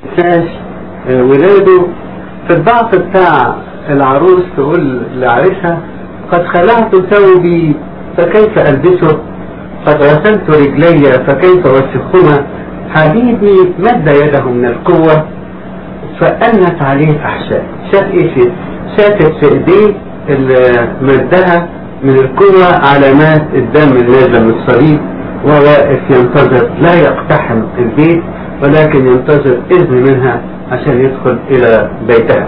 انساش ولاده في الضعف بتاع العروس تقول لعريسها قد خلعت ثوبي فكيف ألبسه قد غسلت رجلي فكيف أوسخهما حبيبي مد يده من القوة فأنت عليه فحشاء شاف ايه في شافت في ايديه اللي مدها من القوة علامات الدم النازلة من الصليب وواقف ينتظر لا يقتحم البيت ولكن ينتظر إذن منها عشان يدخل إلى بيتها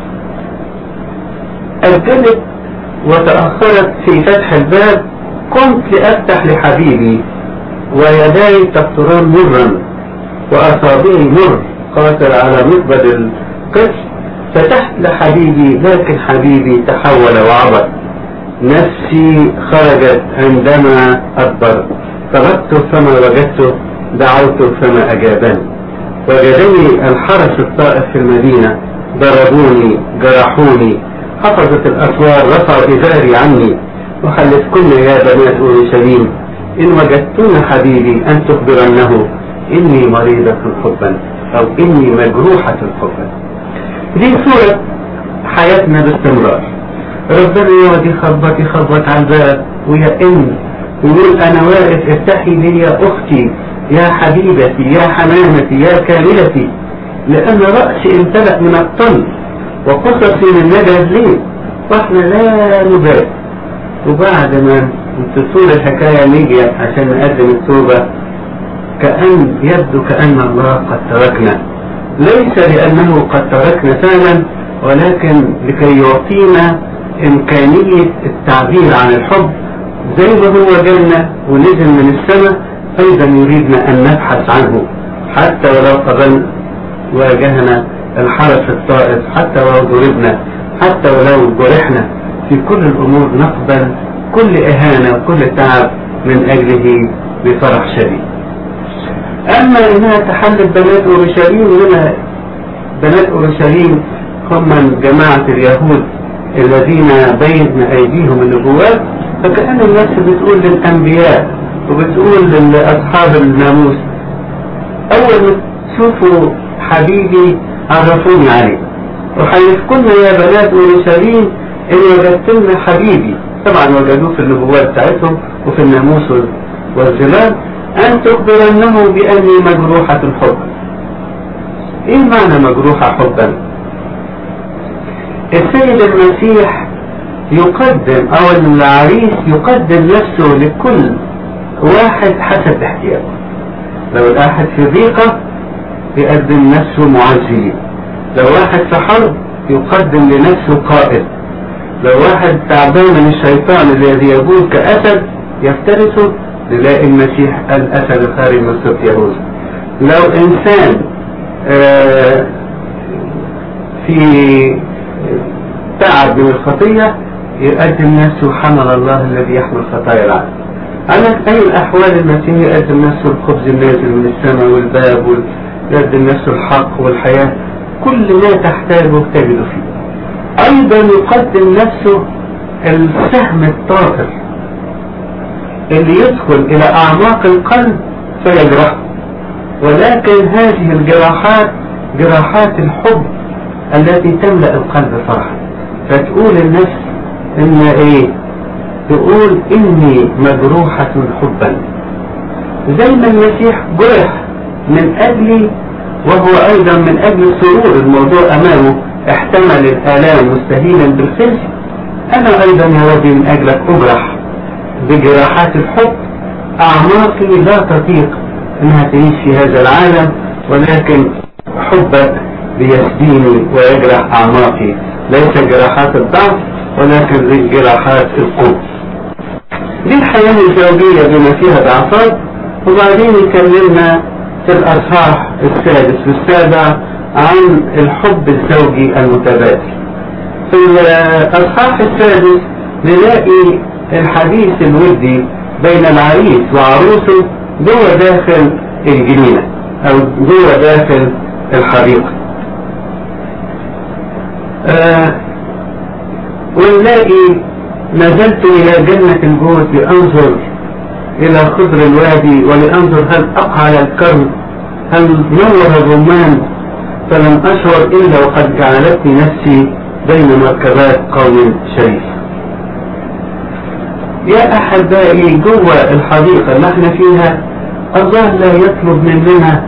أجلت وتأخرت في فتح الباب قمت لأفتح لحبيبي ويداي تقطران مرا وأصابعي مر قاتل على مقبض القش فتحت لحبيبي لكن حبيبي تحول وعبر نفسي خرجت عندما أدبر طلبت فما وجدته دعوت فما أجابني وجدني الحرس الطائف في المدينة ضربوني جرحوني حفظت الأسوار رفعوا إزاري عني وخلفكن يا بنات أورشليم إن وجدتن حبيبي أن تخبرنه إني مريضة حبا أو إني مجروحة حبا دي صورة حياتنا باستمرار ربنا يقعد يخبط يخبط على الباب ويئن ويقول أنا واقف افتحي لي يا أختي يا حبيبتي يا حمامتي يا كاملتي لأن رأسي امتلأ من الطن وقصصي من نجد ليه واحنا لا نبالي وبعد ما تطول الحكاية نيجي عشان نقدم التوبة كأن يبدو كأن الله قد تركنا ليس لأنه قد تركنا فعلا ولكن لكي يعطينا إمكانية التعبير عن الحب زي ما هو جالنا ونزل من السماء أيضا يريدنا أن نبحث عنه حتى ولو قبل واجهنا الحرس الطائف حتى ولو ضربنا حتى ولو جرحنا في كل الأمور نقبل كل إهانة وكل تعب من أجله بفرح شديد أما إنها تحلت بنات أورشليم هنا بنات أورشليم هم من جماعة اليهود الذين بين أيديهم النبوات فكأن الناس بتقول للأنبياء وبتقول لأصحاب الناموس أول ما تشوفوا حبيبي عرفوني عليه وحيفكن يا بنات أورشليم إن وجدتن حبيبي طبعا وجدوه في النبوات بتاعتهم وفي الناموس والزلال أن تخبرنه بأني مجروحة الحب إيه معنى مجروحة حبا السيد المسيح يقدم أو العريس يقدم نفسه لكل واحد حسب احتياجه لو الواحد في ضيقة يقدم نفسه معزي لو واحد في حرب يقدم لنفسه قائد لو واحد تعبان من الشيطان الذي يقول كأسد يفترسه نلاقي المسيح الأسد الخارج من سبط يهوذا لو إنسان آه في تعب من الخطية يقدم نفسه حمل الله الذي يحمل خطايا العالم على أي الأحوال المسيح يقدم نفسه الخبز النازل من السماء والباب ويقدم نفسه الحق والحياة كل ما تحتاجه تجده فيه أيضا يقدم نفسه السهم الطاهر اللي يدخل إلى أعماق القلب فيجرحه ولكن هذه الجراحات جراحات الحب التي تملأ القلب فرحا فتقول النفس إن إيه تقول إني مجروحة حبا زي ما المسيح جرح من أجلي وهو أيضا من أجل سرور الموضوع أمامه احتمل الآلام مستهينا بالخزي أنا أيضا يا ربي من أجلك أجرح بجراحات الحب أعماقي لا تطيق أنها تعيش في هذا العالم ولكن حبك بيسديني ويجرح أعماقي ليس جراحات الضعف ولكن جراحات القوة دي الحياة الزوجية بما فيها ضعفات وبعدين يكلمنا في الأصحاح السادس والسابع عن الحب الزوجي المتبادل في الأصحاح السادس نلاقي الحديث الودي بين العريس وعروسه جوه داخل الجنينة أو جوه داخل الحديقة آه ونلاقي نزلت إلى جنة الجوز لأنظر إلى خضر الوادي ولأنظر هل أقع على الكرم هل نور الرمان فلم أشعر إلا وقد جعلتني نفسي بين مركبات قوم شريف يا أحبائي جوه الحديقة اللي احنا فيها الله لا يطلب مننا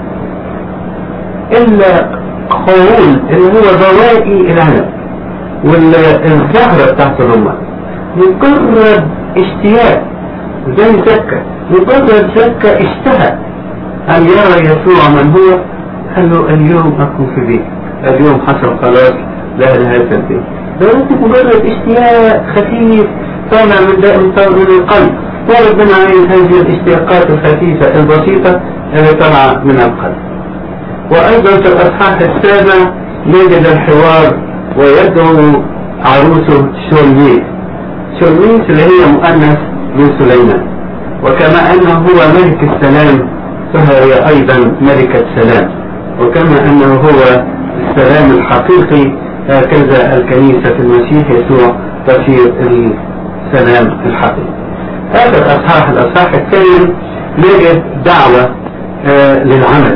إلا خول اللي هو بواقي العنب والزهرة بتاعت الرمان مجرد اشتياق زي زكا مجرد زكا اشتهى أن يرى يسوع من هو قال له اليوم أكون في بيت اليوم حصل خلاص لا هذا البيت ده مجرد اشتياق خفيف طالع من من القلب وربنا عايز هذه الاشتياقات الخفيفة البسيطة اللي طالعة من القلب وأيضا في الأصحاح السابع نجد الحوار ويدعو عروسه شولميت شولميت اللي هي مؤنث من سليمان وكما أنه هو ملك السلام فهي أيضا ملكة سلام وكما أنه هو السلام الحقيقي هكذا الكنيسة في المسيح يسوع تصير السلام الحقيقي هذا الأصحاح الأصحاح الثاني نجد دعوة آه للعمل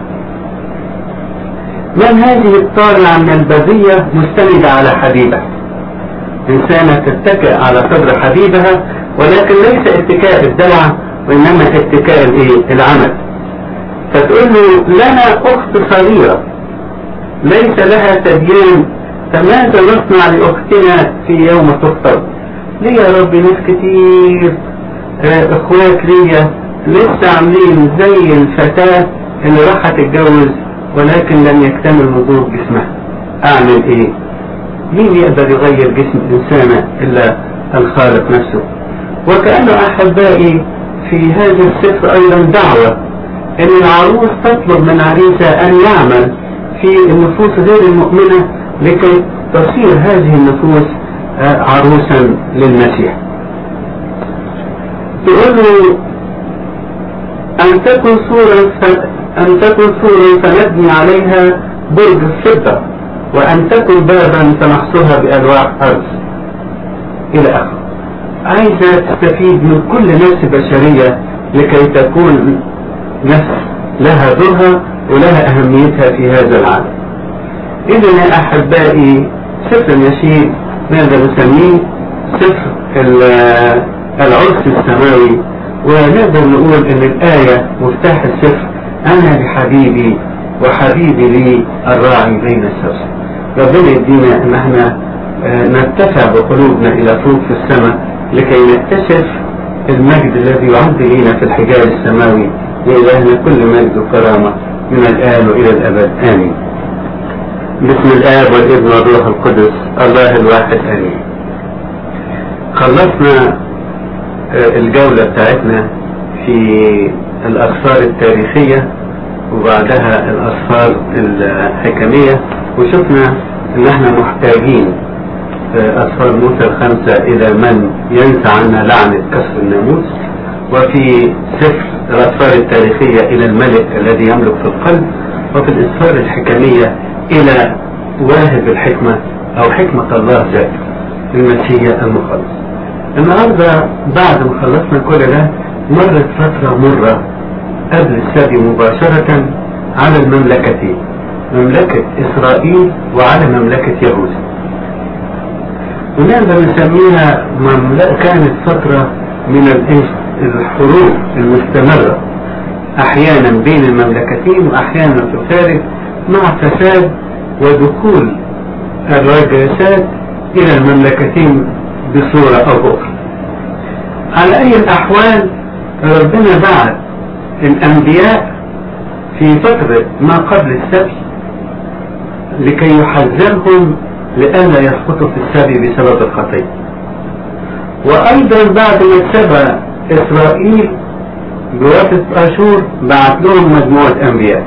من هذه الطالعة من البذية مستندة على حبيبها إنسانة تتكئ على صدر حبيبها ولكن ليس اتكاء الدلع وإنما اتكاء الإيه؟ العمل فتقول له لنا أخت صغيرة ليس لها تدين فماذا نصنع لأختنا في يوم تخطب ليه يا رب ناس كتير اه اخوات ليا لسه عاملين زي الفتاة اللي راحت تتجوز ولكن لم يكتمل نضوج جسمها اعمل ايه مين يقدر يغير جسم الانسانة الا الخالق نفسه وكأنه احبائي في هذا السفر ايضا دعوة ان العروس تطلب من عريسها ان يعمل في النفوس غير المؤمنة لكي تصير هذه النفوس عروسا للمسيح تقول له أن تكن صورة أن تكن صورة فنبني عليها برج الفضة وأن تكن بابا فنحصرها بألواح أرض إلى آخره عايزة تستفيد من كل نفس بشرية لكي تكون نفس لها دورها ولها أهميتها في هذا العالم إذا يا أحبائي سفر النشيد ماذا نسميه سفر العرس السماوي ونقدر نقول ان الآية مفتاح السفر انا بحبيبي وحبيبي لي الراعي بين السوس ربنا يدينا ان احنا نرتفع بقلوبنا الى فوق في السماء لكي نكتشف المجد الذي يعد لنا في الحجاب السماوي لإلهنا كل مجد وكرامة من الآن وإلى الأبد آمين بسم الآب والابن والروح القدس الله الواحد آمين خلصنا الجولة بتاعتنا في الأسفار التاريخية وبعدها الأسفار الحكمية وشفنا إن احنا محتاجين أسفار موسى الخمسة إلى من ينسى عنا لعنة كسر الناموس وفي سفر الأسفار التاريخية إلى الملك الذي يملك في القلب وفي الأسفار الحكمية إلى واهب الحكمة أو حكمة الله ذاته المسيح المخلص النهاردة بعد ما خلصنا كل ده مرت فترة مرة قبل السبي مباشرة على المملكتين مملكة إسرائيل وعلى مملكة يهوذا ونقدر نسميها مملكة كانت فترة من الحروب المستمرة أحيانا بين المملكتين وأحيانا في الخارج مع فساد ودخول الرجاسات إلى المملكتين بصورة أو بأخرى على أي الأحوال ربنا بعت الأنبياء في فترة ما قبل السبي لكي يحذرهم لئلا يسقطوا في السبي بسبب الخطية وأيضا بعد ما اتسبى إسرائيل بواسطة أشور بعت لهم مجموعة أنبياء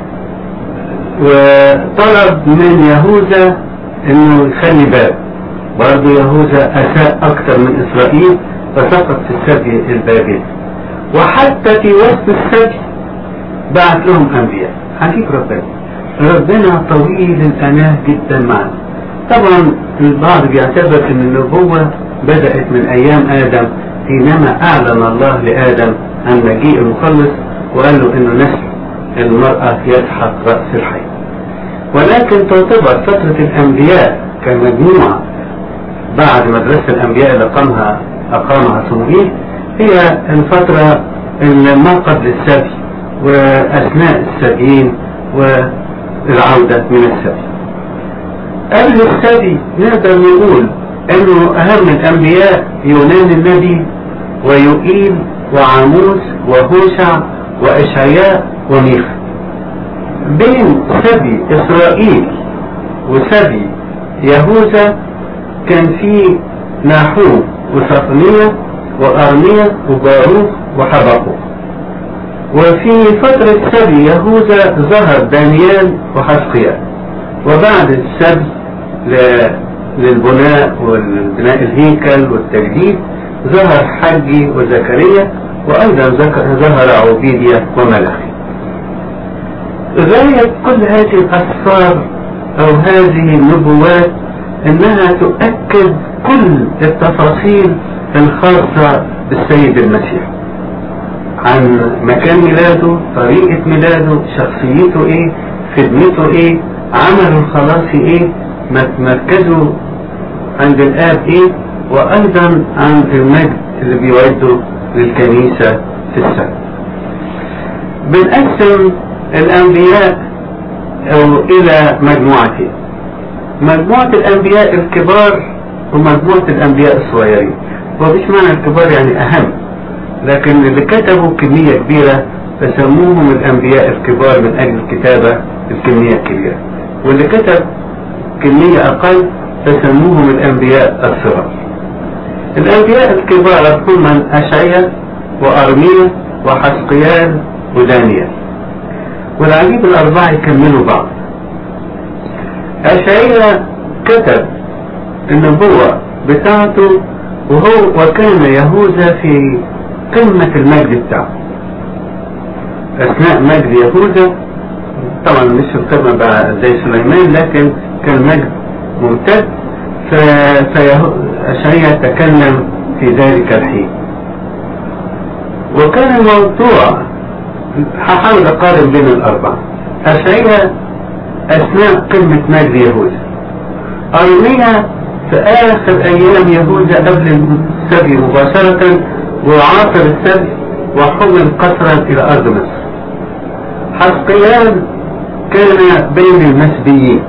وطلب من يهوذا انه يخلي باب برضه يهوذا اساء اكثر من اسرائيل فسقط في السبي البابلي وحتى في وسط السبي بعت لهم انبياء عجيب ربنا ربنا طويل الاناه جدا معنا طبعا البعض بيعتبر ان النبوة بدأت من ايام ادم حينما اعلن الله لادم عن مجيء المخلص وقال له انه نسل المرأة يسحق رأس الحي ولكن تعتبر فترة الأنبياء كمجموعة بعد مدرسة الأنبياء اللي أقامها أقامها صموئيل هي الفترة اللي ما قبل السبي وأثناء السبيين والعودة من السبي قبل السبي نقدر نقول انه اهم الانبياء يونان النبي ويوئيل وعاموس وهوشع واشعياء وميخا بين سبي اسرائيل وسبي يهوذا كان في ناحوم وصفنية وارمية وباروخ وحبقوق وفي فترة سبي يهوذا ظهر دانيال وحسقيال وبعد السبي للبناء والبناء الهيكل والتجديد ظهر حجي وزكريا وأيضا ظهر عبيدية وملخي غاية كل هذه الأسفار أو هذه النبوات أنها تؤكد كل التفاصيل الخاصة بالسيد المسيح عن مكان ميلاده طريقة ميلاده شخصيته ايه خدمته ايه عمله الخلاصي ايه مركزه عند الاب ايه وايضا عن المجد اللي بيعده للكنيسة في السنة بنقسم الانبياء او الى مجموعتين مجموعة الانبياء الكبار ومجموعة الانبياء الصغيرين ومش معنى الكبار يعني اهم لكن اللي كتبوا كمية كبيرة فسموهم الانبياء الكبار من اجل الكتابة الكمية الكبيرة واللي كتب كمية اقل فسموهم الانبياء الصغار الانبياء الكبار هم من اشعيا وارميا وحسقيال ودانيال والعجيب الاربعة يكملوا بعض اشعيا كتب النبوة بتاعته وهو وكان يهوذا في قمة المجد بتاعه اثناء مجد يهوذا طبعا مش في القمة بقى زي سليمان لكن كان مجد ممتد فأشعيا تكلم في ذلك الحين وكان الموضوع هحاول اقارن بين الاربعة أشعيا اثناء قمة مجد يهوذا ارميا في اخر ايام يهوذا قبل السبي مباشرة وعاصر السبي وحمل قصرا الى ارض مصر حسقيان كان بين المسبيين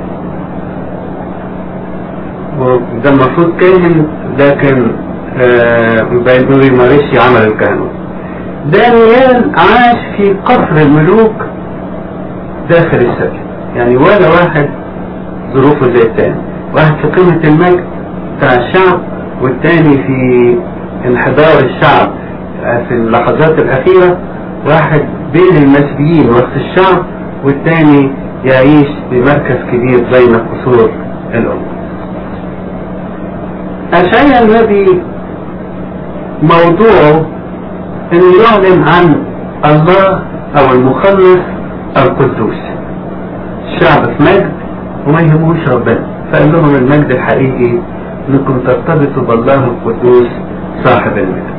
وده المفروض كاهن لكن ما بيمارسش عمل الكهنوت دانيال عاش في قصر الملوك داخل السبي يعني ولا واحد ظروفه زي التاني واحد في قمة المجد بتاع الشعب والتاني في انحدار الشعب في اللحظات الأخيرة واحد بين المسبيين وسط الشعب والتاني يعيش بمركز كبير بين قصور الأمة أشعيا النبي موضوعه انه يعلن عن الله او المخلص القدوس الشعب في مجد وما يهموش ربنا فقال لهم المجد الحقيقي انكم ترتبطوا بالله القدوس صاحب المجد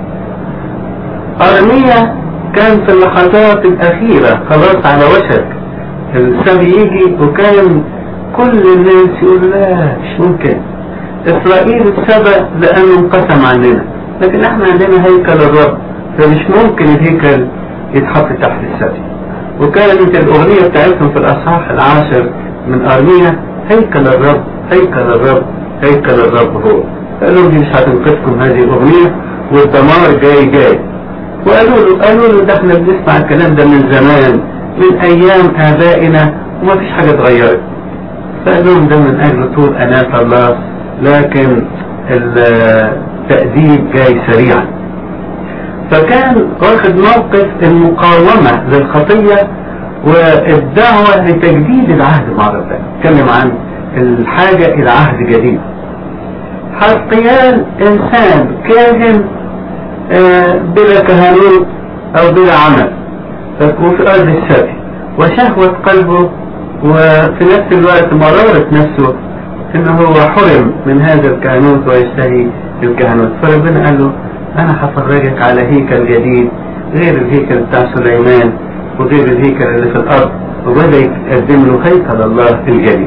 ارميا كان في اللحظات الاخيرة خلاص على وشك السبي يجي وكان كل الناس يقول لا مش ممكن اسرائيل اتسبى لانه انقسم عننا لكن احنا عندنا هيكل الرب فمش ممكن الهيكل يتحط تحت السبي وكانت الاغنية بتاعتهم في الاصحاح العاشر من ارميا هيكل الرب هيكل الرب هيكل الرب هو قالوا لي مش هتنقذكم هذه الاغنية والدمار جاي جاي وقالوا له قالوا له ده احنا بنسمع الكلام ده من زمان من ايام ابائنا وما فيش حاجة اتغيرت فقال لهم ده من اجل طول اناة الله لكن التأديب جاي سريعا فكان واخد موقف المقاومة للخطية والدعوة لتجديد العهد مع ربنا اتكلم عن الحاجة الى عهد جديد حسقيان انسان كاهن بلا كهنوت او بلا عمل وفي ارض السبي وشهوة قلبه وفي نفس الوقت مرارة نفسه انه هو حرم من هذا الكهنوت ويشتهي الكهنوت فربنا قال له انا هفرجك على هيكل جديد غير الهيكل بتاع سليمان وغير الهيكل اللي في الارض وبدأ يقدم له هيكل الله الجديد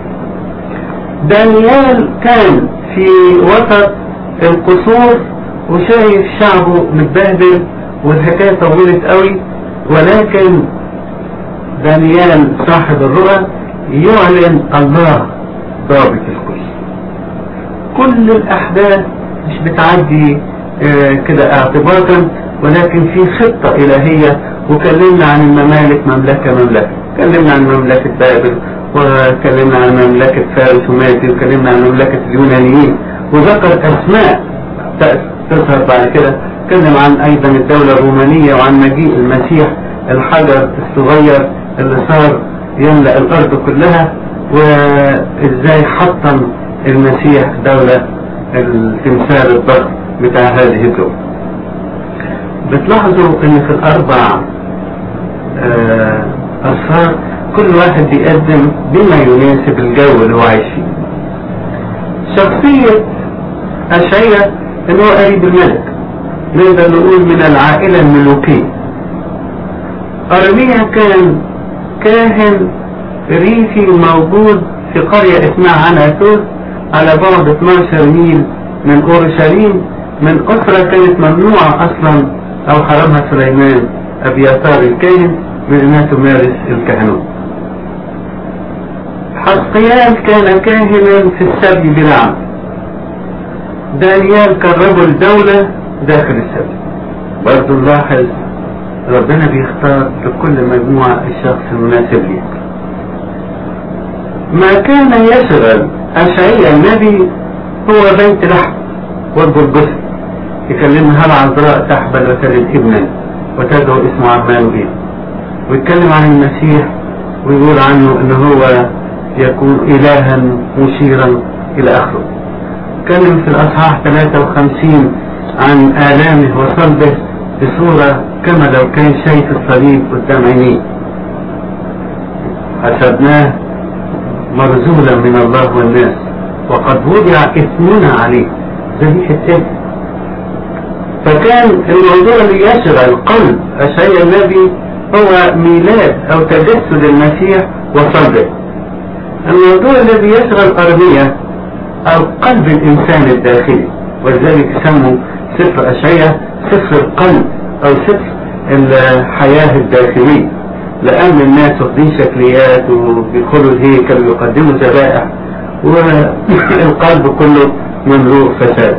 دانيال كان في وسط القصور وشايف شعبه متبهدل والحكاية طولت قوي ولكن دانيال صاحب الرؤى يعلن الله ضابط الكل كل الأحداث مش بتعدي آه كده اعتباطا ولكن في خطة إلهية وكلمنا عن الممالك مملكة مملكة كلمنا عن مملكة بابل وكلمنا عن مملكة فارس ومادي وكلمنا عن مملكة اليونانيين وذكر أسماء تظهر بعد كده تكلم عن أيضا الدولة الرومانية وعن مجيء المسيح الحجر الصغير اللي صار يملأ الأرض كلها وإزاي حطم المسيح دولة التمثال الضخم بتاع هذه الدولة بتلاحظوا ان في الاربع اصفار كل واحد بيقدم بما يناسب الجو اللي هو عايش فيه شخصية أشعية ان هو قريب الملك نقدر نقول من العائلة الملوكية أرميا كان كاهن ريفي موجود في قرية اسمها عناتوس على بعد 12 ميل من أورشليم من أسرة كانت ممنوعة أصلا أو حرمها سليمان أبياتار الكاهن من أنها تمارس الكهنوت حسقيال كان كاهنا في السبي بلعم دانيال كان رجل دولة داخل السبي برضو نلاحظ ربنا بيختار لكل مجموعة الشخص المناسب ليه ما كان يشغل أشعياء النبي هو بيت لحم والجلجثة يكلمها العذراء تحبل وتلد ابنا وتدعو اسمه عمانوئيل ويتكلم عن المسيح ويقول عنه ان هو يكون الها مشيرا الى اخره اتكلم في الاصحاح 53 عن الامه وصلبه بصورة كما لو كان شايف الصليب قدام عينيه حسبناه مرزولا من الله والناس وقد وضع اسمنا عليه ذبيحة التالي فكان الموضوع اللي يشغل قلب أشعياء النبي هو ميلاد أو تجسد المسيح وصلبه الموضوع الذي يشغل أرمية أو قلب الإنسان الداخلي ولذلك يسموا سفر أشعياء سفر القلب أو سفر الحياة الداخلية لأن الناس واخدين شكليات وبيدخلوا الهيكل ويقدموا ذبائح والقلب كله مملوء فساد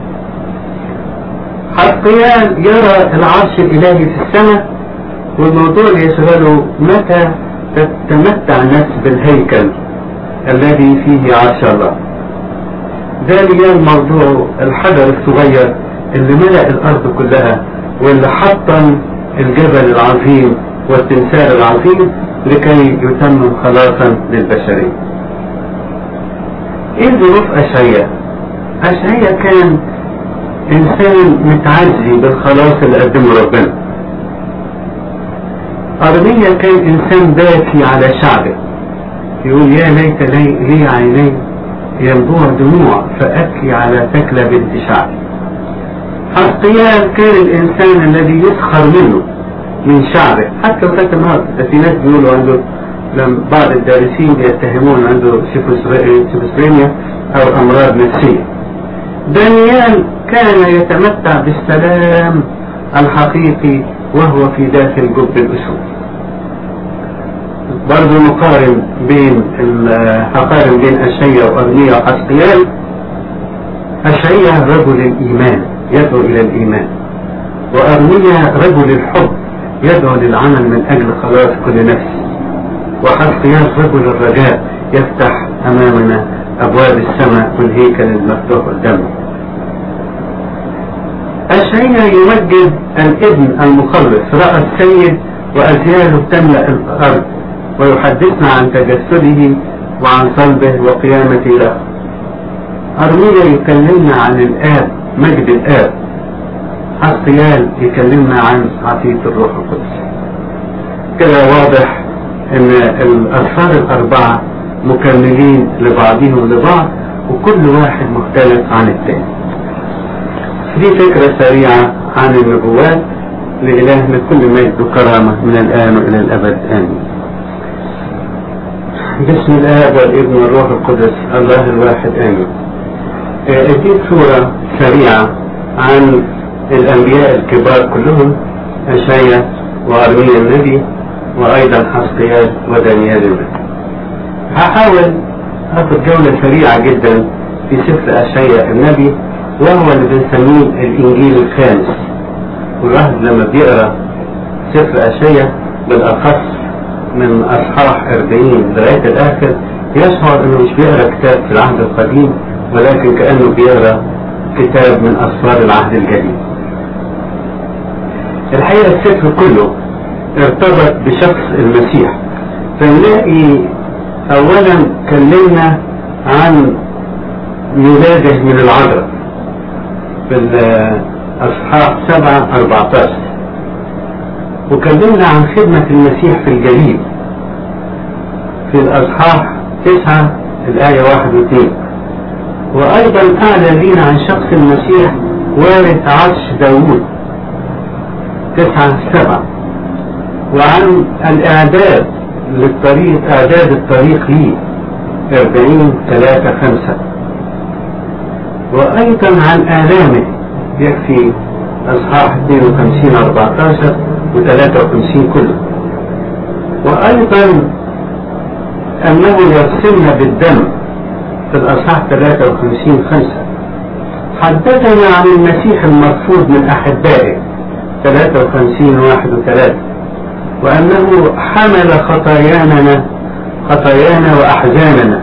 حقيان يرى العرش الإلهي في السماء والموضوع اللي يشغله متى تتمتع النفس بالهيكل الذي فيه عرش الله ذلك موضوع الحجر الصغير اللي ملأ الأرض كلها واللي حطم الجبل العظيم والتمثال العظيم لكي يتمم خلاصا للبشرية ايه ظروف اشعياء اشعياء كان انسان متعزي بالخلاص اللي قدمه ربنا ارميا كان انسان باكي على شعبه يقول يا ليت لي, لي عيني ينبوع دموع فابكي على تكلى بنت شعبي حسقيال كان الانسان الذي يسخر منه من شعبه حتى لغايه النهارده ده في ناس بيقولوا عنده لما بعض الدارسين بيتهمون عنده شيفوسفرينيا او امراض نفسيه دانيال كان يتمتع بالسلام الحقيقي وهو في داخل جب الاسود برضه نقارن بين هقارن بين اشعيا وارميا وحسقيال اشعيا رجل الايمان يدعو الى الايمان وارميا رجل الحب يدعو للعمل من أجل خلاص كل نفس وحسقيال رجل الرجاء يفتح أمامنا أبواب السماء والهيكل المفتوح قدامنا أشعيا يمجد الابن المخلص رأى السيد وأزياله تملأ الأرض ويحدثنا عن تجسده وعن صلبه وقيامته له أرميا يكلمنا عن الآب مجد الآب حسقيال يكلمنا عن عطية الروح القدس كده واضح ان الأسفار الأربعة مكملين لبعضهم لبعض وكل واحد مختلف عن التاني دي فكرة سريعة عن النبوات لإلهنا كل مجد وكرامة من الآن وإلى الأبد آمين بسم الآب والابن والروح القدس الله الواحد آمين. أديك صورة سريعة عن الأنبياء الكبار كلهم أشعيا وأرميا النبي وأيضا حسقيال ودانيال النبي. هحاول أخذ جولة سريعة جدا في سفر أشعيا النبي وهو اللي بنسميه الإنجيل الخامس. والواحد لما بيقرأ سفر أشعيا بالأخص من أصحاح 40 لغاية الآخر يشعر إنه مش بيقرأ كتاب في العهد القديم ولكن كأنه بيقرأ كتاب من أسفار العهد الجديد. الحقيقة السفر كله ارتبط بشخص المسيح فنلاقي أولا كلمنا عن ميلاده من العذراء في الأصحاح 7 14 وكلمنا عن خدمة المسيح في الجليل في الأصحاح تسعة الآية واحد واثنين وأيضا أعلن لنا عن شخص المسيح وارث عرش داوود تسعة سبعة وعن الإعداد للطريق إعداد الطريق لي أربعين ثلاثة خمسة وأيضا عن آلامه يكفي أصحاح 52 14 و53 كله وأيضا أنه يغسلنا بالدم في الأصحاح 53 5 حدثنا عن المسيح المرفوض من أحبائه 53 واحد وثلاثة وأنه حمل خطايانا خطايانا وأحزاننا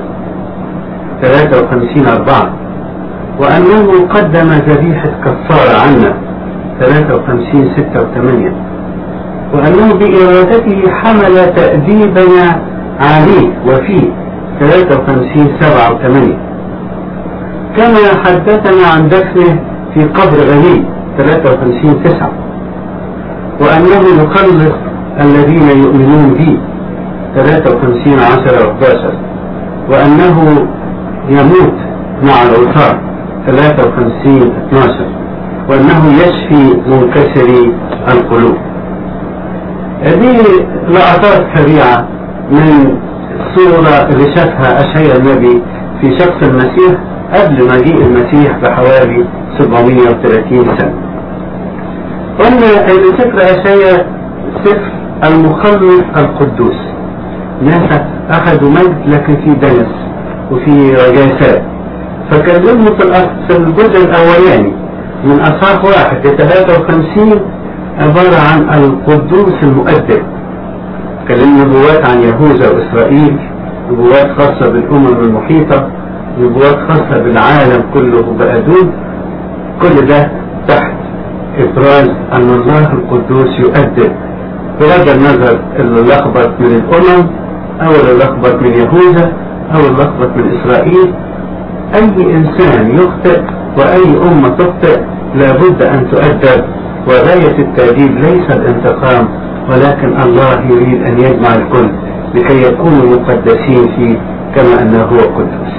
53 أربعة وأنه قدم ذبيحة كفارة عنا 53 ستة وثمانية وأنه بإرادته حمل تأديبنا عليه وفيه 53 سبعة وثمانية كما حدثنا عن دفنه في قبر غني 53 تسعة وأنه يخلص الذين يؤمنون به 53 10 11 وأنه يموت مع العصاة 53 12 وأنه يشفي منكسري القلوب هذه لقطات سريعة من الصورة اللي شافها أشعيا النبي في شخص المسيح قبل مجيء المسيح بحوالي 730 سنة قلنا ان سفر اشعيا سفر المخلص القدوس ناس اخذوا مجد لكن في دنس وفي رجاسات فكلموا في الأصل في الجزء الاولاني من اصحاح واحد ل 53 عبارة عن القدوس المؤدب كلمنا نبوات عن يهوذا واسرائيل نبوات خاصة بالامم المحيطة نبوات خاصة بالعالم كله بأدون كل ده تحت إبراز أن الله القدوس يؤدب بغض النظر اللي لخبط من الأمم أو اللي لخبط من يهوذا أو اللي لخبط من إسرائيل أي إنسان يخطئ وأي أمة تخطئ لابد أن تؤدب وغاية التأديب ليس الانتقام ولكن الله يريد أن يجمع الكل لكي يكونوا مقدسين فيه كما أنه هو قدوس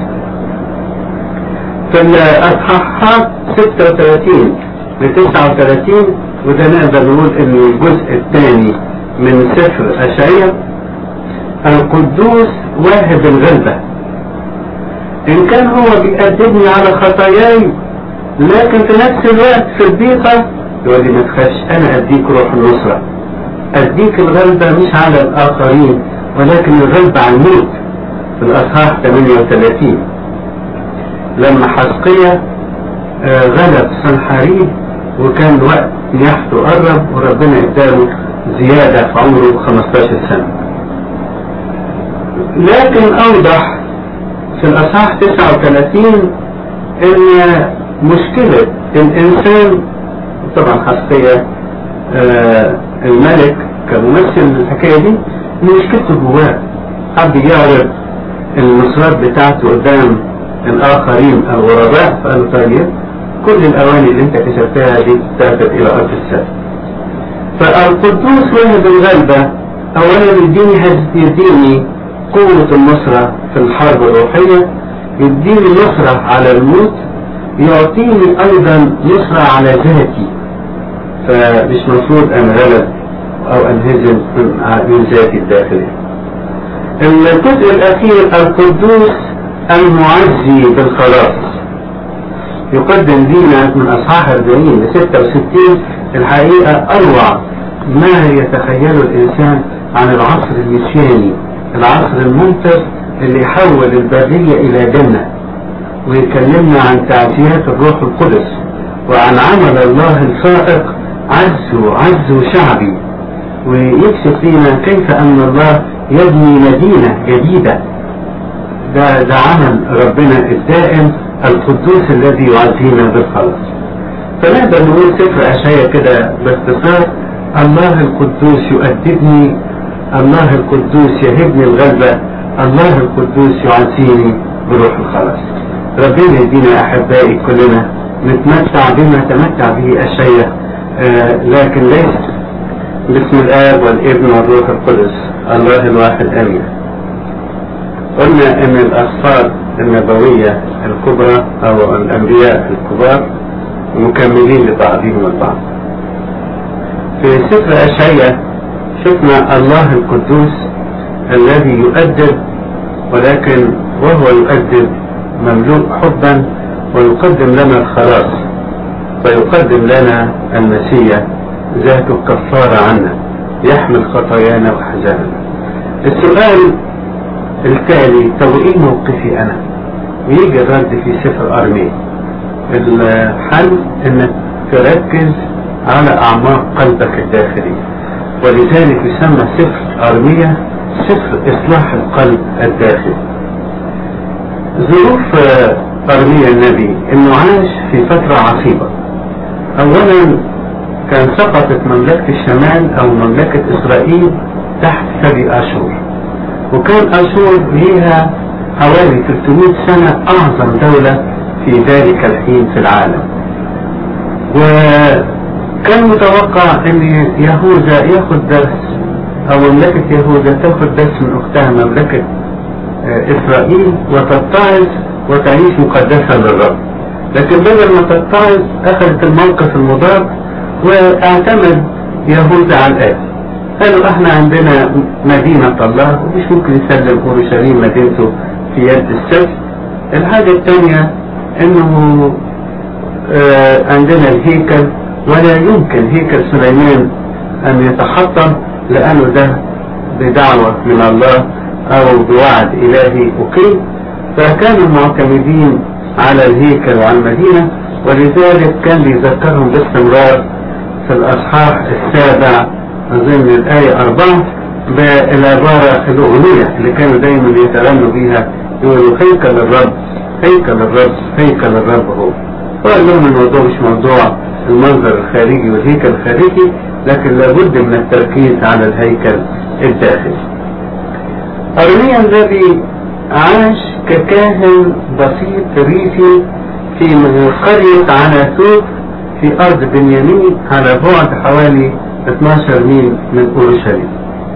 في الأصحاحات 36 ل 39 وده نقدر نقول ان الجزء الثاني من سفر اشعيا القدوس واهب الغلبة ان كان هو بيقدمني على خطاياي لكن في نفس الوقت في الضيقة يقول لي ما تخافش انا اديك روح النصرة اديك الغلبة مش على الاخرين ولكن الغلبة على الموت في الاصحاح 38 لما حسقية غلب سنحاريب وكان وقت نياحته قرب وربنا اداله زيادة في عمره 15 سنة لكن اوضح في الاصحاح 39 ان مشكلة الانسان طبعا حسقية الملك كممثل الحكاية دي مشكلته جواه حب يعرض النصرات بتاعته قدام الآخرين الغرباء فقالوا طيب كل الأواني اللي أنت كسبتها دي تاخد إلى أرض السد فالقدوس واهب الغلبة أولا يديني يديني قوة النصرة في الحرب الروحية يديني نصرة على الموت يعطيني أيضا نصرة على ذاتي فمش مفروض أنغلب أو أنهزم من ذاتي الداخلية الجزء الأخير القدوس المعزي بالخلاص يقدم لنا من أصحاح 40 ل 66 الحقيقة أروع ما يتخيله الإنسان عن العصر المسياني العصر الممتد اللي يحول البرية إلى جنة ويكلمنا عن تعزيات الروح القدس وعن عمل الله الفائق عزه عزه شعبي ويكشف لنا كيف أن الله يبني مدينة جديدة ده, ده عمل ربنا الدائم القدوس الذي يعزينا بالخلاص فنقدر نقول سفر أشعيا كده باختصار الله القدوس يؤدبني الله القدوس يهبني الغلبة الله القدوس يعزيني بروح الخلاص ربنا يدينا أحبائي كلنا نتمتع بما تمتع به أشعيا آه لكن ليس باسم الآب والابن والروح القدس الله الواحد آمين قلنا ان الاسفار النبوية الكبرى او الانبياء الكبار مكملين لبعضهم البعض في سفر اشعياء شفنا الله القدوس الذي يؤدب ولكن وهو يؤدب مملوء حبا ويقدم لنا الخلاص ويقدم لنا المسيح ذات الكفارة عنا يحمل خطايانا وحزاننا السؤال التالي طب ايه موقفي انا ويجي الرد في سفر ارميا الحل انك تركز على اعماق قلبك الداخلي ولذلك يسمى سفر ارميا سفر اصلاح القلب الداخلي ظروف ارميا النبي انه عاش في فترة عصيبة اولا كان سقطت مملكة الشمال او مملكة اسرائيل تحت ثدي اشور وكان أشور ليها حوالي 300 سنة أعظم دولة في ذلك الحين في العالم وكان متوقع أن يهوذا ياخد درس أو مملكة يهوذا تاخد درس من أختها مملكة إسرائيل وتتعظ وتعيش مقدسة للرب لكن بدل ما تتعظ أخذت الموقف المضاد واعتمد يهوذا على الآتي قالوا احنا عندنا مدينة الله ومش ممكن يسلم اورشليم مدينته في يد السبت الحاجة الثانية انه اه عندنا الهيكل ولا يمكن هيكل سليمان ان يتحطم لانه ده بدعوة من الله او بوعد الهي اقيم فكانوا معتمدين على الهيكل وعلى المدينة ولذلك كان بيذكرهم باستمرار في الاصحاح السابع أظن الآية أربعة بالعبارة الأغنية اللي كانوا دايما يتغنوا بيها يقولوا هيكل الرب هيكل الرب هيكل الرب هو وقال لهم الموضوع مش موضوع المنظر الخارجي والهيكل الخارجي لكن لابد من التركيز على الهيكل الداخلي أرميا الذي عاش ككاهن بسيط ريفي في قرية عناثوت في أرض بنيامين على بعد حوالي 12 ميل من أورشليم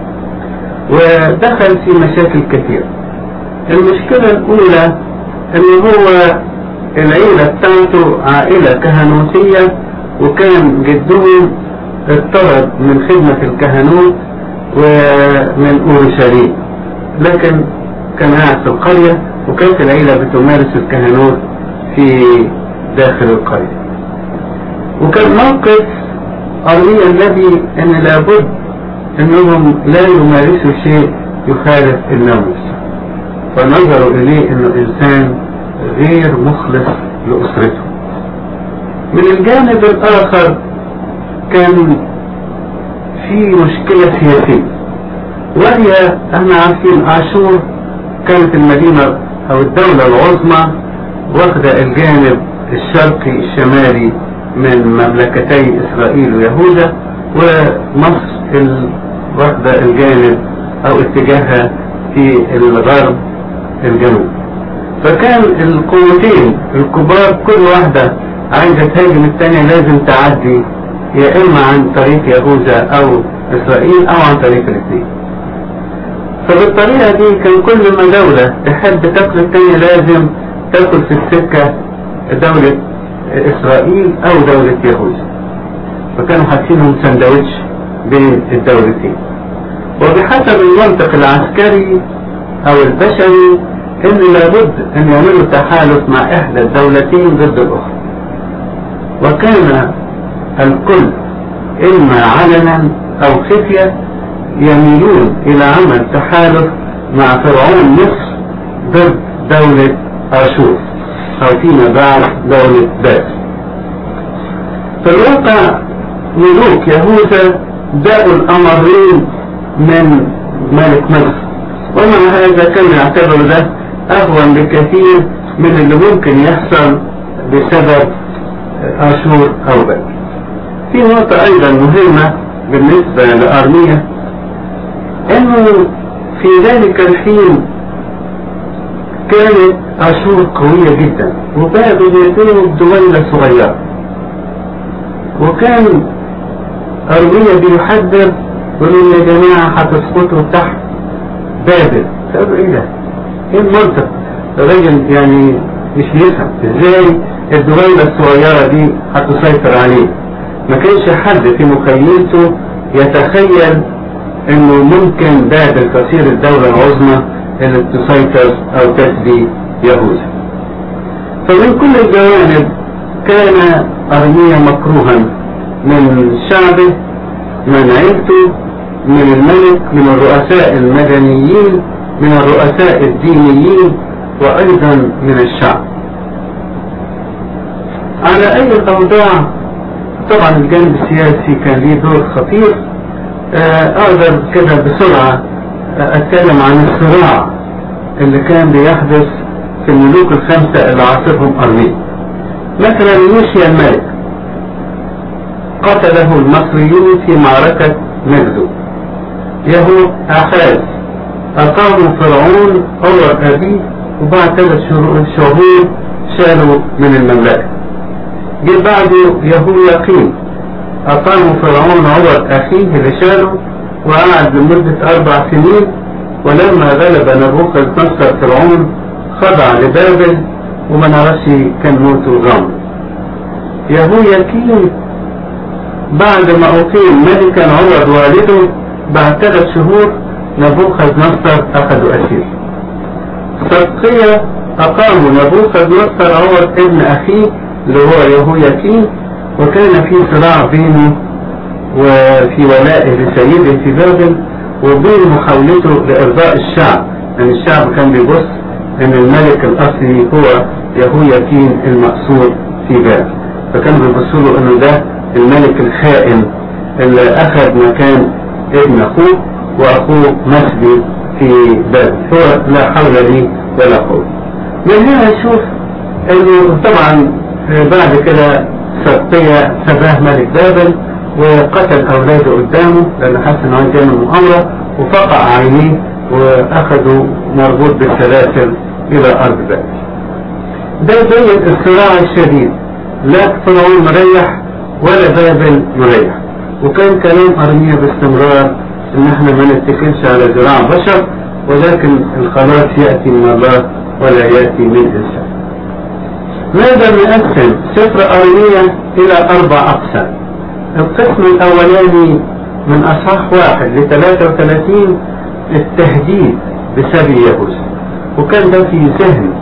ودخل في مشاكل كثيرة المشكلة الأولى أنه هو العيلة بتاعته عائلة كهنوتية وكان جدهم اضطرد من خدمة الكهنوت ومن أورشليم لكن كان قاعد في القرية وكانت العيلة بتمارس الكهنوت في داخل القرية وكان موقف أرميا الذي أن لابد أنهم لا يمارسوا شيء يخالف الناموس فنظروا إليه أنه إنسان غير مخلص لأسرته من الجانب الآخر كان في مشكلة سياسية وهي احنا عارفين عاشور كانت المدينة أو الدولة العظمى واخدة الجانب الشرقي الشمالي من مملكتي إسرائيل ويهوذا ومصر واخدة الجانب أو اتجاهها في الغرب الجنوب فكان القوتين الكبار كل واحدة عايزة تهاجم الثانية لازم تعدي يا إما عن طريق يهوذا أو إسرائيل أو عن طريق الاثنين فبالطريقة دي كان كل ما دولة تحب تاكل الثانية لازم تاكل في السكة دولة إسرائيل أو دولة يهوذا فكانوا حاطينهم سندوتش بين الدولتين وبحسب المنطق العسكري او البشري ان لابد ان يعملوا تحالف مع احدى الدولتين ضد الاخرى وكان الكل اما علنا او خفية يميلون الى عمل تحالف مع فرعون مصر ضد دولة اشور او فيما بعد دولة بابل في الواقع ملوك يهوذا باقوا الامرين من ملك مصر ومع هذا كان يعتبر ده اهون بكثير من اللي ممكن يحصل بسبب اشور او بابل في نقطة ايضا مهمة بالنسبة لارميا انه في ذلك الحين كانت اشور قوية جدا وبابل يدوب دولة صغيرة وكان ارميا بيحذر يقولوا يا جماعة هتسقطوا تحت بابل طب ايه ده؟ ايه المنطق؟ الراجل يعني مش يفهم ازاي الدولة الصغيرة دي هتسيطر عليه ما كانش حد في مخيلته يتخيل انه ممكن بابل تصير الدولة العظمى اللي تسيطر او تسبي يهوذا فمن كل الجوانب كان ارميا مكروها من شعبه من عيلته من الملك من الرؤساء المدنيين من الرؤساء الدينيين وايضا من الشعب على اي الاوضاع طبعا الجانب السياسي كان ليه دور خطير اقدر كده بسرعة اتكلم عن الصراع اللي كان بيحدث في الملوك الخمسة اللي عاصرهم ارميا مثلا يوشيا الملك قتله المصريون في معركة مجدو يهو أحاز أقاموا فرعون عمر أبيه وبعد ثلاث شهور شالوا من المملكة جه بعده يهو يقين أقاموا فرعون عمر أخيه اللي شاله وقعد لمدة أربع سنين ولما غلب نبوخذ نصر فرعون خضع لبابل وما نعرفش كان موته غامض يهو يقين بعد ما أقيم ملكا عمر والده بعد ثلاث شهور نبوخذ نصر أخذوا أسير صدقية أقاموا نبوخذ نصر عمر ابن أخيه اللي هو يهوياكين وكان في صراع بينه وفي ولائه لسيده في بابل وبين محاولته لإرضاء الشعب لأن يعني الشعب كان بيبص أن الملك الأصلي هو يهوياكين المقصود في بابل فكانوا بيبصوا له أنه ده الملك الخائن اللي أخذ مكان ابن أخوه وأخوه مسبي في بابل هو لا حول لي ولا قوة من هنا نشوف أنه طبعا بعد كده سقية سباه ملك بابل وقتل أولاده قدامه لأنه حس إنه عايز يعمل مؤامرة وفقع عينيه وأخذوا مربوط بالسلاسل إلى أرض بابل. ده زي الصراع الشديد لا فرعون مريح ولا بابل مريح وكان كلام أرميا باستمرار إن احنا ما نتكلش على ذراع بشر ولكن الخلاص يأتي من الله ولا يأتي من إنسان. ماذا نقسم سفر أرميا إلى أربع أقسام القسم الأولاني من أصحاح واحد ل 33 التهديد بسبي يهوذا وكان ده في ذهن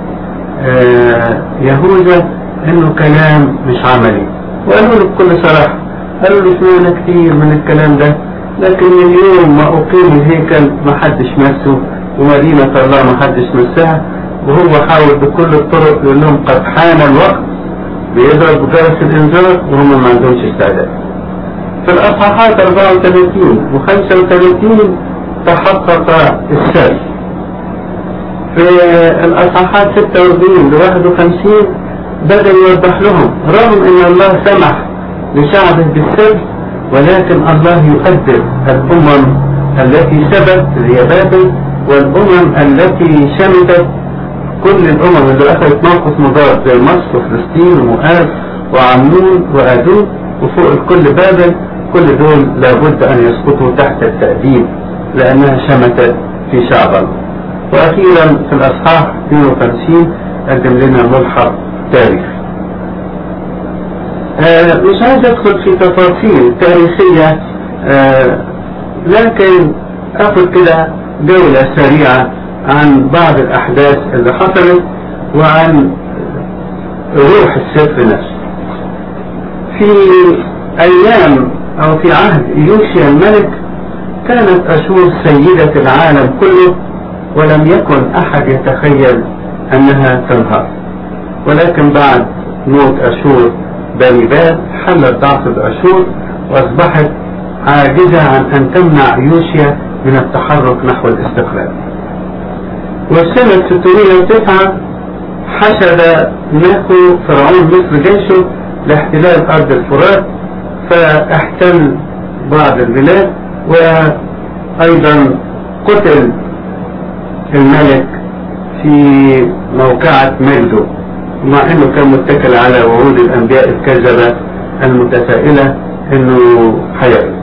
آه يهوذا انه كلام مش عملي وقالوا له بكل صراحة قالوا له سمعنا كتير من الكلام ده لكن اليوم ما أقيم الهيكل ما حدش مسه ومدينة الله ما حدش مسها وهو حاول بكل الطرق يقول لهم قد حان الوقت بيضرب جرس الانذار وهم ما عندهمش استعداد في الاصحاحات 34 و 35 تحقق السر في الاصحاحات 46 ل 51 بدأ يوضح لهم رغم ان الله سمح لشعبه بالسر ولكن الله يؤدب الامم التي سبت اللي هي بابل والامم التي شمتت كل الامم اللي اخذت موقف مضاد زي مصر وفلسطين ومؤاب وعمون وادوب وفوق الكل بابل كل دول لابد ان يسقطوا تحت التأديب لانها شمتت في شعب الله واخيرا في الاصحاح 52 قدم لنا ملحق تاريخ آه مش عايز ادخل في تفاصيل تاريخية آه لكن اخذ كده جولة سريعة عن بعض الأحداث اللي حصلت وعن روح السفر نفسه في أيام أو في عهد يوشيا الملك كانت أشور سيدة العالم كله ولم يكن أحد يتخيل أنها تنهار ولكن بعد موت أشور بني حلت ضعف أشور وأصبحت عاجزة عن أن تمنع يوشيا من التحرك نحو الاستقلال وسنة 609 حشد ناكو فرعون مصر جيشه لاحتلال أرض الفرات فاحتل بعض البلاد وأيضا قتل الملك في موقعة مجده مع انه كان متكل على وعود الانبياء الكذبة المتفائلة انه حياته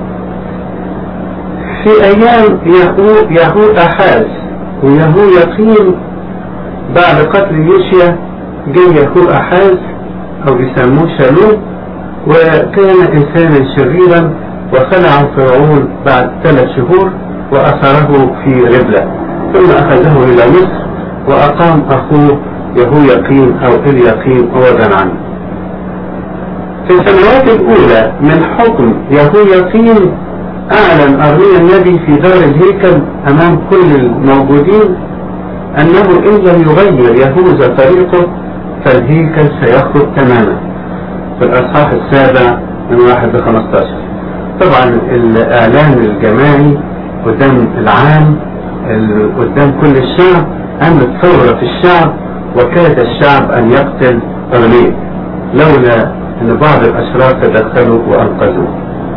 في ايام يهو يهو احاز ويهو يقين بعد قتل يوشيا جاء يهو احاز او بيسموه شالوم وكان انسانا شريرا وخلع فرعون بعد ثلاث شهور واثره في ربلة ثم اخذه الى مصر واقام اخوه يهو يقين او اليقين عوضا عنه في السنوات الاولى من حكم يهو يقين اعلن ارميا النبي في دار الهيكل امام كل الموجودين انه ان لم يغير يهوذا طريقه فالهيكل سيخرب تماما في الاصحاح السابع من واحد لخمستاشر طبعا الاعلان الجماعي قدام العام قدام كل الشعب عملت ثورة في الشعب وكاد الشعب ان يقتل ارميا لولا ان بعض الاشرار تدخلوا وانقذوه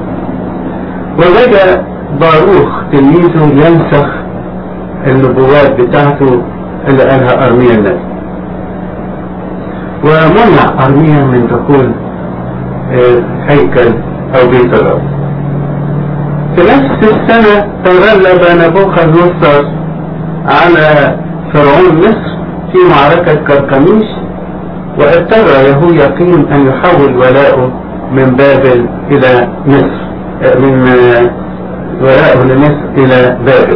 وبدا باروخ تلميذه ينسخ النبوات بتاعته اللي قالها ارميا النبي ومنع ارميا من دخول هيكل او بيت الرب في نفس السنة تغلب نبوخذ نصر على فرعون مصر في معركة كركميش واضطر يهو يقين ان يحول ولاؤه من بابل الى مصر من ولاؤه لمصر الى بابل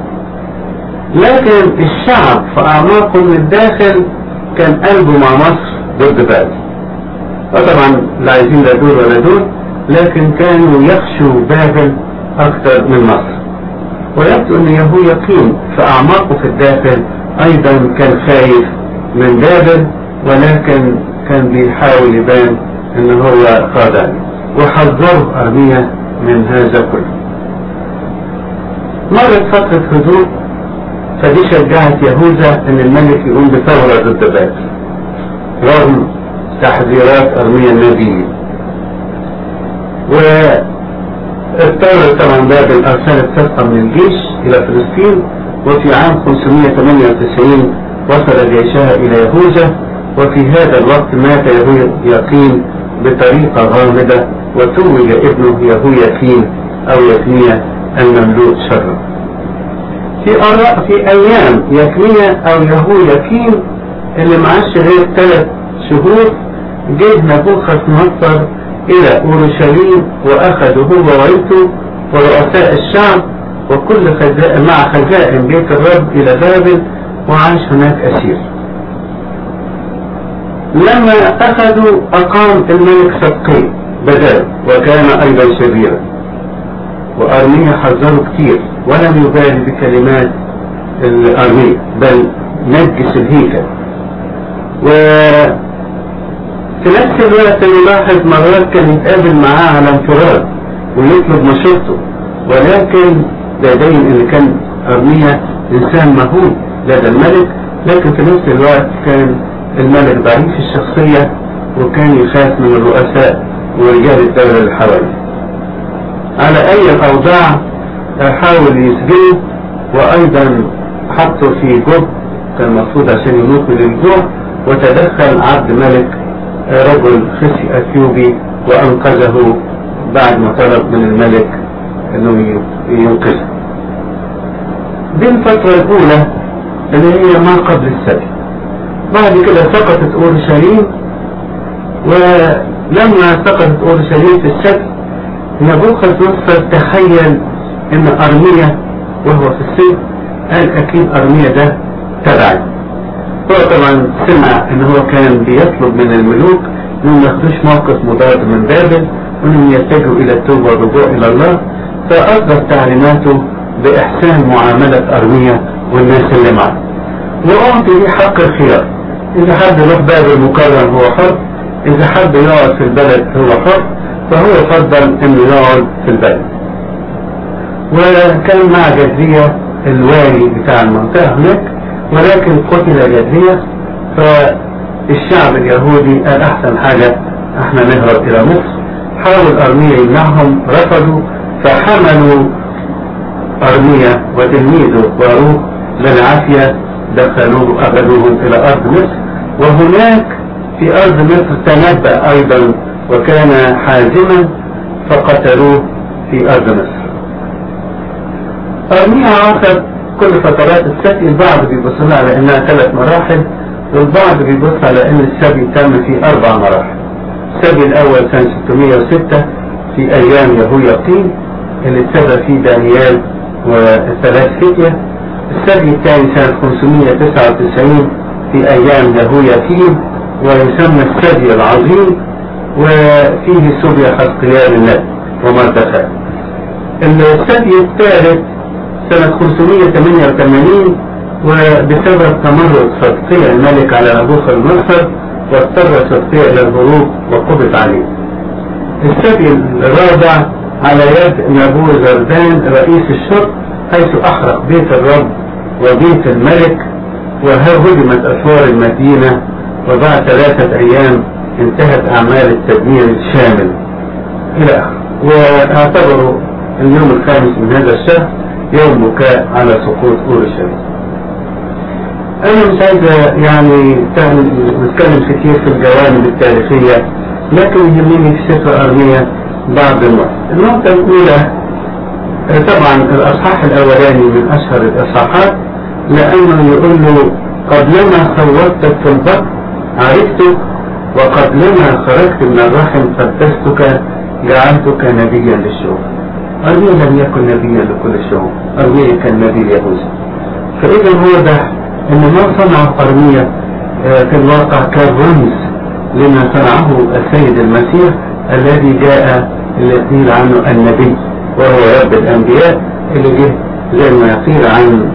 لكن الشعب في اعماقه من الداخل كان قلبه مع مصر ضد بابل وطبعا لا عايزين لا دول ولا دول لكن كانوا يخشوا بابل اكثر من مصر ويبدو ان يهو يقين في اعماقه في الداخل ايضا كان خايف من بابل ولكن كان بيحاول يبان ان هو خاضع وحذره ارميا من هذا كله مرت فترة هدوء فدي شجعت يهوذا ان الملك يقوم بثورة ضد بابل رغم تحذيرات ارميا النبي واضطرت طبعا بابل ارسلت فرقة من الجيش الى فلسطين وفي عام 598 وصل جيشها الى يهوذا وفي هذا الوقت مات يهو يقين بطريقة غامضة وتوج ابنه يهو يقين او يكنية المملوء شرا في أراء في ايام يكنية او يهو يقين اللي معاش غير ثلاث شهور جه نبوخذ نصر الى اورشليم واخذ هو وعيلته ورؤساء الشعب وكل خزائن مع خزائن بيت الرب الى بابل وعاش هناك اسير لما اخذوا اقام الملك صدقي بدل وكان ايضا شريرا وارميا حذره كتير ولم يبالي بكلمات الارمية بل نجس الهيكل و في نفس الوقت نلاحظ مرات كان يتقابل معاه على انفراد ويطلب مشورته ولكن ده يبين ان كان ارميا انسان مهول لدى الملك لكن في نفس الوقت كان الملك ضعيف الشخصية وكان يخاف من الرؤساء ورجال الدولة اللي حواليه على اي الاوضاع حاول يسجنه وايضا حطه في جب كان المفروض عشان يموت من الجوع وتدخل عبد ملك رجل خسي اثيوبي وانقذه بعد ما طلب من الملك انه ينقذه دي الفترة الاولى اللي هي ما قبل السبي بعد كده سقطت اورشليم ولما سقطت اورشليم في السبي نبوخذ نصر تخيل ان ارميا وهو في السجن قال اكيد ارميا ده تبعي هو طبعا سمع ان هو كان بيطلب من الملوك انهم ما ياخدوش موقف مضاد من بابل وانهم يتجهوا الى التوبه والرجوع الى الله فاصدر تعليماته باحسان معامله ارميا والناس اللي معه واعطي ليه حق الخيار اذا حد يروح بابل مكرم هو حر اذا حد يقعد في البلد هو حر فهو يفضل انه يقعد في البلد وكان مع جدية الوالي بتاع المنطقة هناك ولكن قتل جدية فالشعب اليهودي قال احسن حاجة احنا نهرب الى مصر حاول ارميا يمنعهم رفضوا فحملوا ارميا وتلميذه باروك بالعافية دخلوه اخذوهم الى ارض مصر وهناك في ارض مصر تنبأ ايضا وكان حازما فقتلوه في ارض مصر ارميا عاصر كل فترات السبي البعض بيبص لها على انها ثلاث مراحل والبعض بيبص على ان السبي تم في اربع مراحل السبي الاول سنة 606 في ايام يهوياقين اللي اتسبى فيه دانيال والثلاث فتية السبي الثاني سنة 599 في ايام يهوياكين ويسمى السبي العظيم وفيه سبي حزقيال النبي ومردخاء السبي الثالث سنة 588 وبسبب تمرد صدقية الملك على نبوخذ النصر واضطر صدقية إلى الهروب وقبض عليه. السبي الرابع على يد نبو زردان رئيس الشرط حيث أحرق بيت الرب وبيت الملك وهدمت أسوار المدينة وبعد ثلاثة أيام انتهت أعمال التدمير الشامل إلى آخره واعتبروا اليوم الخامس من هذا الشهر يوم بكاء على سقوط اورشليم. انا مش عايز يعني نتكلم كتير في الجوانب التاريخية لكن يهمني في سفر ارميا بعض النقط. النقطة الاولى طبعا الاصحاح الاولاني من اشهر الاصحاحات لانه يقول له قبلما صورتك في البطن عرفتك وقبلما خرجت من الرحم قدستك جعلتك نبيا للشعوب. أرميا لم يكن نبيا لكل الشعوب أرميا كان نبي اليهوذا فإذا هو ده أن ما صنعه أرميا في الواقع كان رمز لما صنعه السيد المسيح الذي جاء اللي عنه النبي وهو رب الأنبياء اللي جه زي ما قيل عن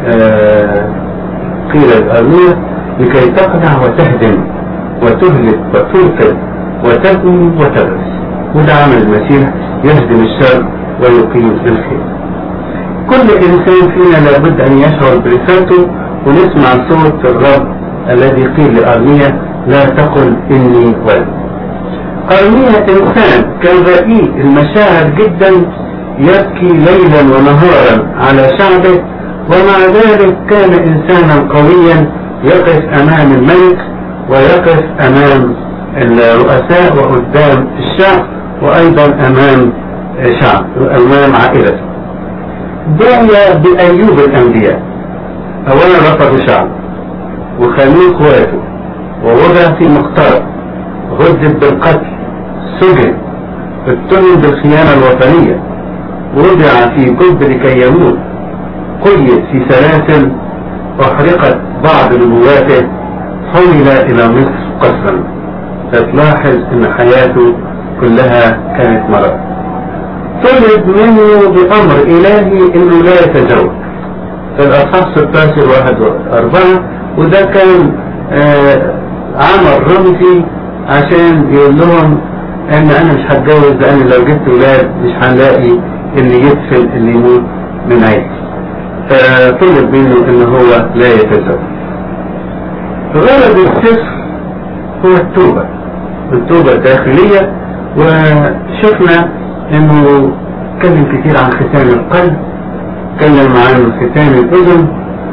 قيل الأرمية لكي تقنع وتهدم وتهلك وتركض وتبني وتغرس وده عمل المسيح يهدم الشر ويقيم بالخير كل انسان فينا لابد ان يشعر برسالته ونسمع صوت الرب الذي قيل لارميا لا تقل اني ولد ارميا انسان كان رقيق المشاعر جدا يبكي ليلا ونهارا على شعبه ومع ذلك كان انسانا قويا يقف امام الملك ويقف امام الرؤساء وقدام الشعب وايضا امام شعب امام عائلته دعي بايوب الانبياء اولا رفض شعب وخلوه اخواته ووضع في مقترب غذب بالقتل سجن اتهم بالخيانة الوطنية وضع في جب لكي يموت قيد في سلاسل أحرقت بعض نبواته حمل إلى مصر قسرا فتلاحظ أن حياته كلها كانت مرض طلب منه بأمر إلهي إنه لا يتزوج في الأصحاح 16 واحد أربعة وده كان آه عمل رمزي عشان يقول لهم ان انا مش هتجوز لان لو جبت ولاد مش هنلاقي اللي يدفن اللي يموت من عيلتي فطلب منه ان هو لا يتزوج غرض السفر هو التوبة التوبة الداخلية وشفنا انه اتكلم كتير عن ختان القلب اتكلم عن ختان الاذن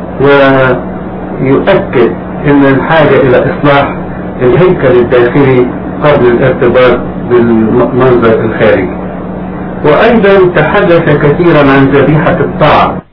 ويؤكد ان الحاجة الى اصلاح الهيكل الداخلي قبل الارتباط بالمنظر الخارجي وايضا تحدث كثيرا عن ذبيحة الطاعة